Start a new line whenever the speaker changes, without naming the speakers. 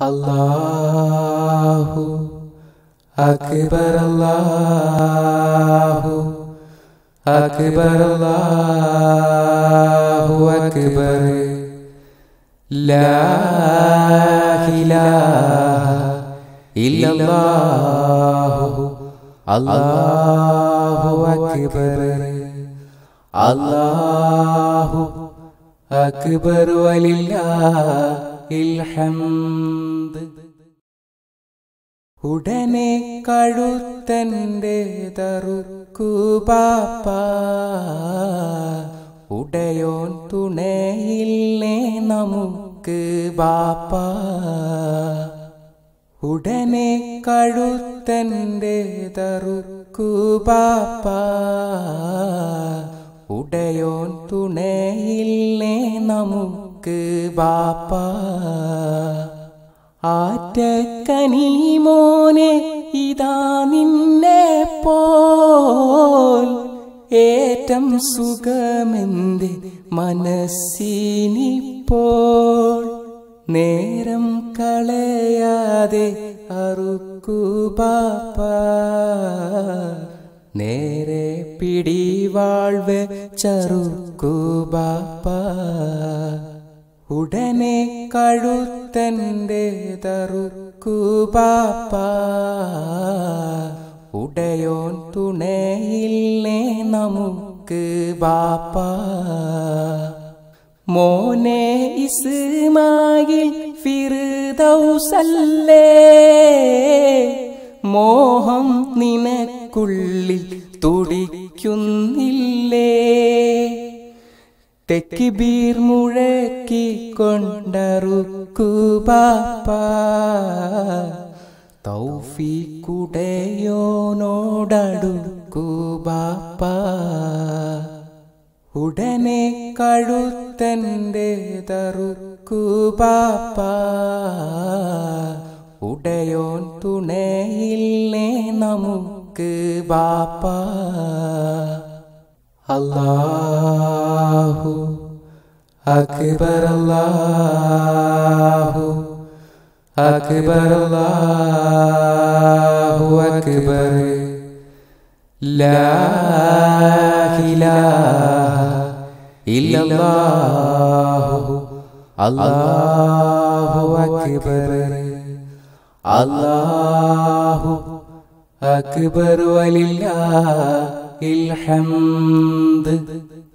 അല്ലാഹു അക്ബർ അല്ലാഹു അക്ബർ അല്ലാഹു അക്ബർ ലാ ഇലാഹ ഇല്ലല്ലാഹു അല്ലാഹു അക്ബർ അല്ലാഹു അക്ബർ വലില്ലാഹിൽ ഹംദ് ഉടനെ കഴുത്തന്റെ തറുക്കു പാപ്പ ഉടയോൻ തുണയില്ലേ നമുക്ക് ബാപ്പ ഉടനെ കഴുത്തന്റെ തറുക്കു പാപ്പ ഉടയോൻ തുണയില്ലേ നമുക്ക് ബാപ്പ ആറ്റക്കനി മോനെ ഇതാ നിന്നെ പോൽ ഏറ്റം സുഖമെന്റെ മനസ്സിനിപ്പോൾ നേരം കളയാതെ അറുക്കു ബാപ്പ നേരെ പിടിവാഴ്വ് ചറുക്കു ബാപ്പ ഉടനെ കഴുത്തന്റെ തറുക്കു പാപ്പ ഉടയോൻ തുണയില്ലേ നമുക്ക് ബാപ്പ മോനെ ഇസ്മായിൽ ഫിർദൗസല്ലേ മോഹം നിനക്കുള്ളിൽ തുടിക്കുന്നില്ലേ തെക്കിബീർ മുഴക്കി കൊണ്ടറുക്കു ബാപ്പ തൗഫീക്കുടയോനോടടുക്കു ബാപ്പ ഉടനെ കഴുത്തന്റെ തറുക്കു ബാപ്പ ഉടയോൻ തുണയില്ലേ നമുക്ക് ബാപ്പ അല്ലാഹു അക്ബർ അല്ലാഹു അക്ബർ അല്ലാഹു അക്ബർ ലാ ഇലാഹ ഇല്ലല്ലാഹു അല്ലാഹു അക്ബർ അല്ലാഹു അക്ബർ വലില്ലാഹിൽ ഹംദ്